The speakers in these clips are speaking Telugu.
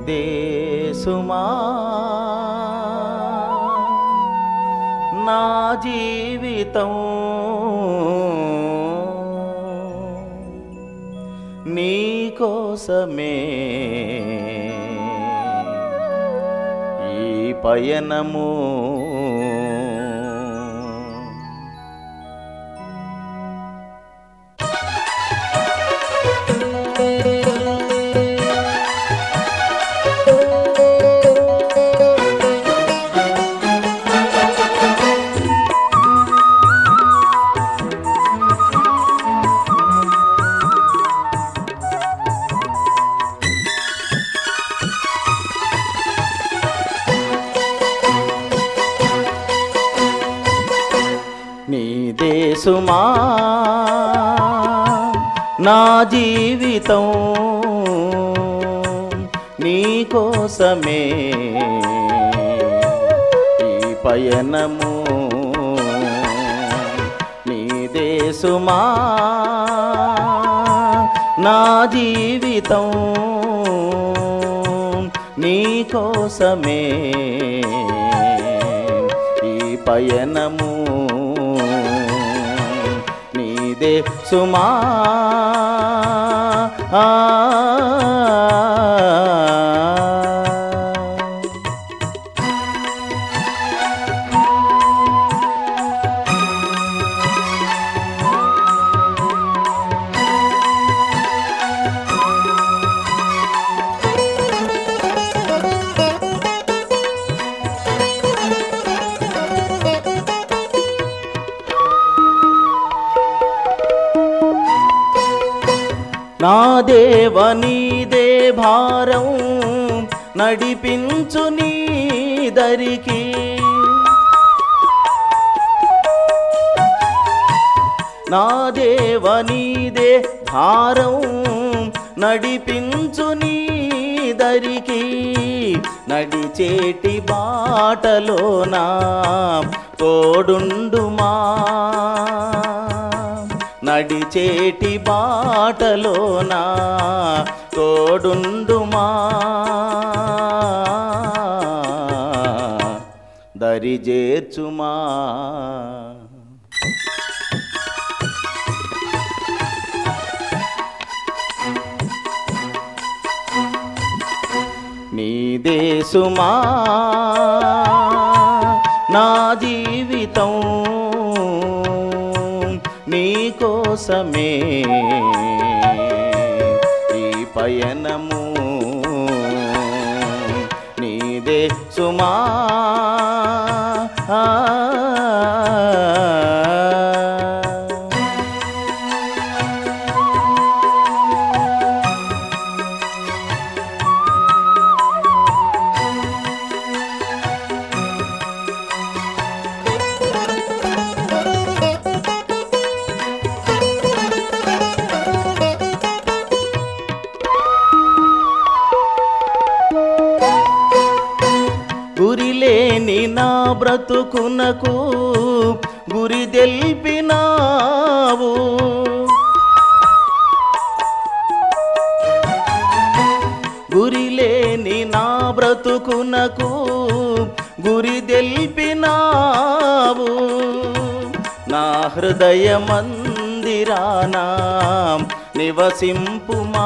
నీదే సుమా నా జీవితం నీ కోసమే ఈ పయనము నీదే సుమా నా జీవితం నీ కోసమే ఈ పయనము నీదే సుమా నా జీవితం నీ కోసమే ఈ పయనము నీదే సుమా ఆ. నా దేవ నీదే భారం నడిపించు నీ దరికి నా దేవ నీదే భారం నడిపించు నీ దరికి నడిచేటి బాటలోనా తోడుండుమా నడిచేటి బాటలోనా తోడుండుమా దరి చేర్చుమా నీదే సుమా నా జీవితం నీ కోసమే ఈ పయనము నీదే సుమా ఆ. గురిలేని నా బ్రతుకునకు గురి తెల్పినావు గురిలేని నా బ్రతుకునకు గురి తెల్పినావు నా హృదయ మందిరానా నివసింపుమా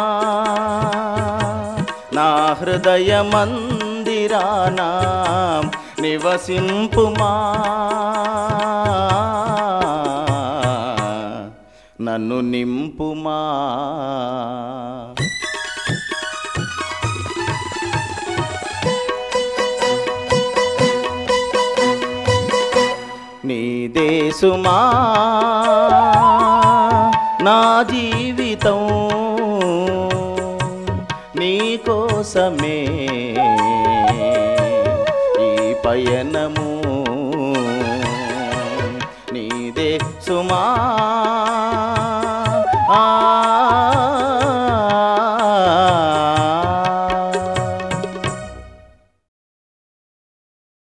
నా హృదయ మందిరానా నివసింపుమా నన్ను నింపుమా నీదే సుమా నా జీవితం నీ కోసమే ఈ పయనము నీదే సుమా